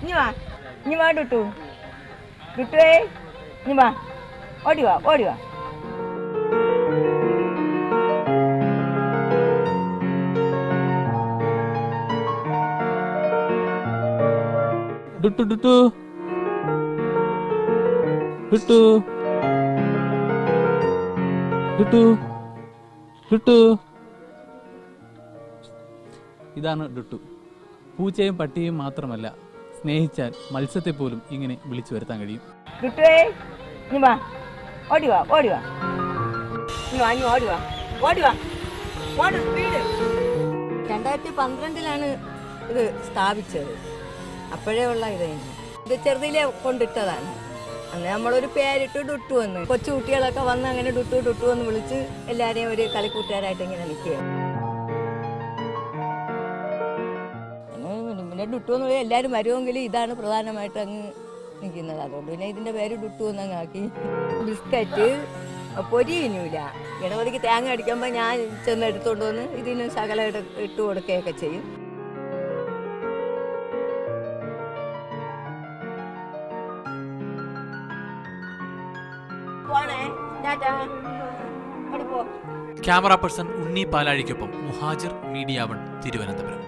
ഇനി വാ ഇനി വാ ഡുട്ടു ഡുട്ടുവേ ഇനി വാ ഓടി വാ ഓടി വാ ഡുട്ടു ഡുട്ടു ഡുട്ടു ഡുട്ടു ഡുട്ടു ഇതാണ് ഡുട്ടു പൂച്ചയും പട്ടിയും മാത്രമല്ല സ്നേഹിച്ചാൽ മത്സ്യത്തെ പോലും ഇങ്ങനെ വിളിച്ചു വരുത്താൻ കഴിയും ഡുട്ടുവേ ഇനി വാ ഓടി വാ ഓടി വാ ഇനി വാ ഇനി ഓടി വാ ഓടി വാ ഓടി സ്പീഡ് രണ്ടായിരത്തി പന്ത്രണ്ടിലാണ് ഇത് സ്ഥാപിച്ചത് അപ്പോഴേ ഉള്ള ഇത് തന്നെ. ഇത് ചെറുതിലെ കൊണ്ടിട്ടതാണ് അന്ന് നമ്മളൊരു പേരിട്ട് ഡുട്ടു വന്ന് കൊച്ചു കുട്ടികളൊക്കെ വന്ന് അങ്ങനെ ഡുട്ടു ഡുട്ടു എന്ന് വിളിച്ച് എല്ലാവരെയും ഒരു കളിക്കൂട്ടുകാരായിട്ട് ഇങ്ങനെ നിൽക്കുക പിന്നെ ഡുട്ടു എന്ന് പറയാൻ എല്ലാവരും വരുമെങ്കിൽ ഇതാണ് പ്രധാനമായിട്ട് അങ്ങ് നിൽക്കുന്നത് അതുകൊണ്ട് പിന്നെ ഇതിന്റെ പേര് ഡുട്ടു എന്ന് അങ്ങ് ആക്കി ബിസ്ക്കറ്റ് പൊരിയിനില്ല ഗണപതിക്ക് തേങ്ങ അടിക്കുമ്പോൾ ഞാൻ ചെന്ന് എടുത്തോണ്ട് വന്ന് ഇതിന് ശകലം ഇട- ഇട്ട് കൊടുക്കുകയൊക്കെ ചെയ്യും പോണേ ടാറ്റാ അവിടെ പോ ക്യാമറ പേഴ്സൺ ഉണ്ണി പാലാഴിക്കൊപ്പം മുഹാജിർ മീഡിയ വൺ തിരുവനന്തപുരം